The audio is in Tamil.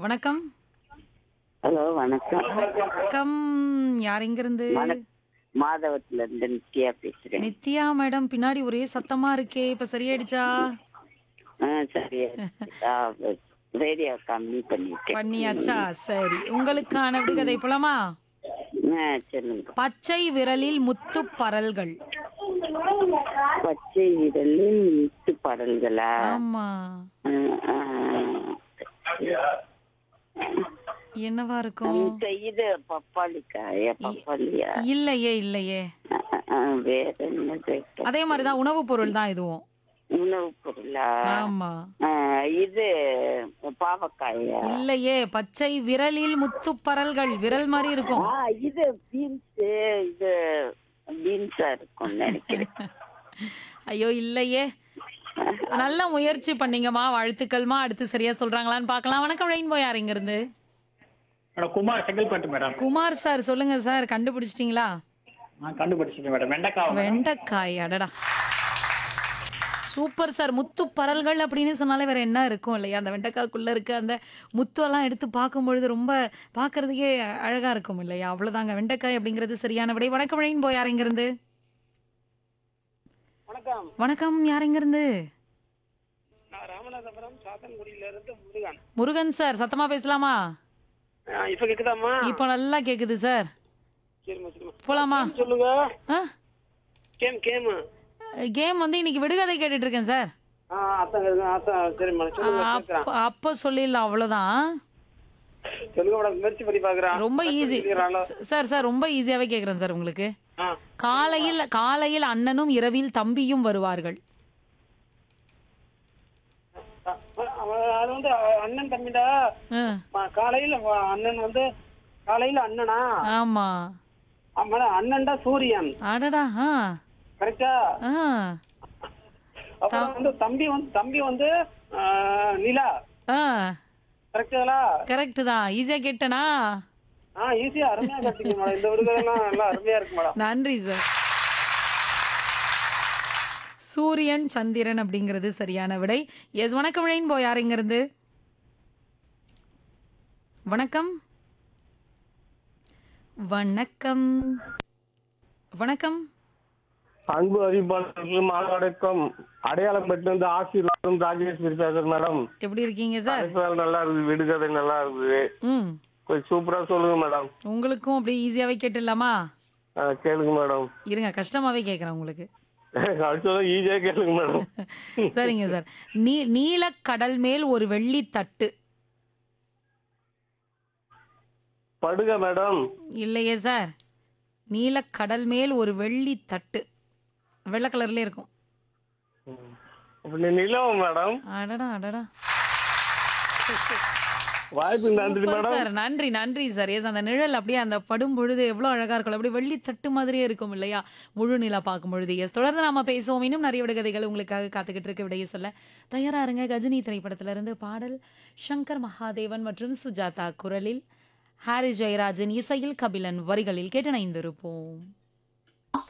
வணக்கம் ஹலோ வணக்கம் வணக்கம் யார் எங்கிருந்து வணக்- மாதவத்துல இருந்து நித்யா பேசுறேன் நித்யா மேடம் பின்னாடி ஒரே சத்தமா இருக்கே இப்ப சரியாயிடுச்சா ஆ, சரி ரேடியோ கம்மி பண்ணிட்டேன் பண்ணியாச்சா சரி உங்களுக்கான விடுகதை போலாமா ஆ, சொல்லுங்க பச்சை விரலில் முத்து பரல்கள் பச்சை விரலில் முத்து படல்களா ஆமா ஆ, ஆ. என்னவா இருக்கும் இந்த இது பப்பாளிக்காயா பப்பாளியா இல்லையே இல்லையே ஆ, ஆ, வேற என்னது அதே மாதிரிதான் உணவுப் பொருள் தான் இதுவும் உணவு பொருளா ஆமா ஆ, இது பாவக்காயா இல்லையே பச்சை விரலில் முத்து பரல்கள் விரல் மாதிரி இருக்கும் ஆ இது பீன்ஸ் இது பீன்ஸா இருக்கும் நினைக்கிறேன் ஐயோ இல்லையே நல்ல முயற்சி பண்ணீங்கம்மா வாழ்த்துக்கள்மா அடுத்து சரியா சொல்றாங்களான்னு பார்க்கலாம் வணக்கம் ரெயின்போ யார் இங்க இருந்து madam Kumar Chengalpattu madam Kumar sir சொல்லுங்க சார் கண்டுபிடிச்சிட்டீங்களா நான் கண்டுபிடிச்சிட்டேன் மேடம் வெண்டைக்காய் மேடம். வெண்டைக்காய் அடடா சூப்பர் சார் முத்து பரல்கள் அப்படின்னு சொன்னாலே வேற என்ன இருக்கும் இல்லையா அந்த வெண்டைக்காய்க்குள்ள இருக்க அந்த முத்து எல்லாம் எடுத்து பார்க்கும் பொழுது ரொம்ப பார்க்கறதுக்கே அழகா இருக்கும் இல்லையா அவ்வளவுதாங்க வெண்டைக்காய் அப்படிங்கிறது சரியான விடை வணக்கம் ரெயின்போ யார் இங்க இருந்து வணக்கம் வணக்கம் யார் இங்க இருந்து நான் ராமநாதபுரம் சாத்தன்குடியில இருந்து முருகன் முருகன் சார் சத்தமா பேசலாமா ஆ, இப்ப கேக்குதாம்மா இப்போ நல்லா கேக்குது சார் சரிம்மா சரிம்மா போலாமா சொல்லுங்க ஆ கேம் கேம் கேம் வந்து இன்னைக்கு விடுகதை கேட்டுட்டு இருக்கேன் சார் ஆ அத்தான் கேக்குது, அத்தான் சரிம்மா சொல்லுங்க கேக்குறேன் அப்ப அப்ப சொல்லிடலாம் அவ்வளவுதான் சொல்லுங்க மேடம் முயற்சி பண்ணி பாக்குறேன் ரொம்ப ஈஸி சொல்லிடுறாளோ? சார் சார் ரொம்ப ஈஸியாவே கேக்குறேன் சார் உங்களுக்கு ஆ காலையில் காலையில் அண்ணனும் இரவில் தம்பியும் வருவார்கள் அ- அவ- அது வந்து அ- அண்ணன் தம்பிடா ஆ, ம- காலையில வ- அண்ணன் வந்து காலையில அண்ணனா ஆமா ஆமா அண்ணன்டா சூரியன் அடடா ஆ கரெக்டா ஆ அப்புறம் வந்து தம்பி வந்து தம்பி வந்து ஆ, நிலா ஆ கரெக்டுங்களா கரெக்ட் தான் ஈஸியா கேட்டனா ஆ ஈஸியா அருமையா கத்துக்கீங்க மேடம் இந்த விடுதலாம் நல்லா அருமையா இருக்கு மேடம் நன்றி சார் சூரியன் சந்திரன் அப்படிங்கிறது சரியான விடை எஸ் வணக்கம் ரெயின்போ யார் இங்க இருந்து வணக்கம் வணக்கம் வணக்கம் அன்பு அறிவிப்பாளர்களுக்கு மாவட்டம் அடையாளம் பெற்று வந்து ஆசீர்வாதம் ராஜேஸ்வரி பேசுறேன் மேடம் எப்படி இருக்கீங்க சார் தலைப்புகள் நல்லா இருக்குது விடுகதை நல்லா இருக்குது ம் கொஞ்சம் சூப்பரா சொல்லுங்க மேடம் உங்களுக்கும் அப்படியே ஈஸியாவே கேட்டுடலாமா ஆ, கேளுங்க மேடம் இருங்க கஷ்டமாவே கேட்குறேன் உங்களுக்கு அடுத்ததான் ஈஸியா கேளுங்க மேடம் சரிங்க சார் நீ நீலக்கடல் மேல் ஒரு வெள்ளி தட்டு படுக மேடம் இல்லையே சார் நீலக்கடல் மேல் ஒரு வெள்ளி தட்டு வெள்ளை கலர்ல இருக்கும் அப்படி நிலவு மேடம் அடடா அடடா வாய்ப்பு நன்றி சூப்பர் மேடம் சார் நன்றி நன்றி சார் எஸ் அந்த நிழல் அப்படியே அந்த படும் பொழுது எவ்வளோ அழகா இருக்கும் அப்படியே வெள்ளி தட்டு மாதிரியே இருக்கும் இல்லையா முழு நிலா பார்க்கும் பொழுது எஸ் தொடர்ந்து நாம பேசுவோம் இன்னும் நிறைய விடுகதைகள் உங்களுக்காக காத்துக்கிட்டு இருக்க விடைய சொல்ல தயாரா இருங்க கஜினி திரைப்படத்துல இருந்து பாடல் சங்கர் மகாதேவன் மற்றும் சுஜாதா குரலில் ஹாரி ஜெயராஜன் இசையில் கபிலன் வரிகளில் கேட்டு இணைந்திருப்போம்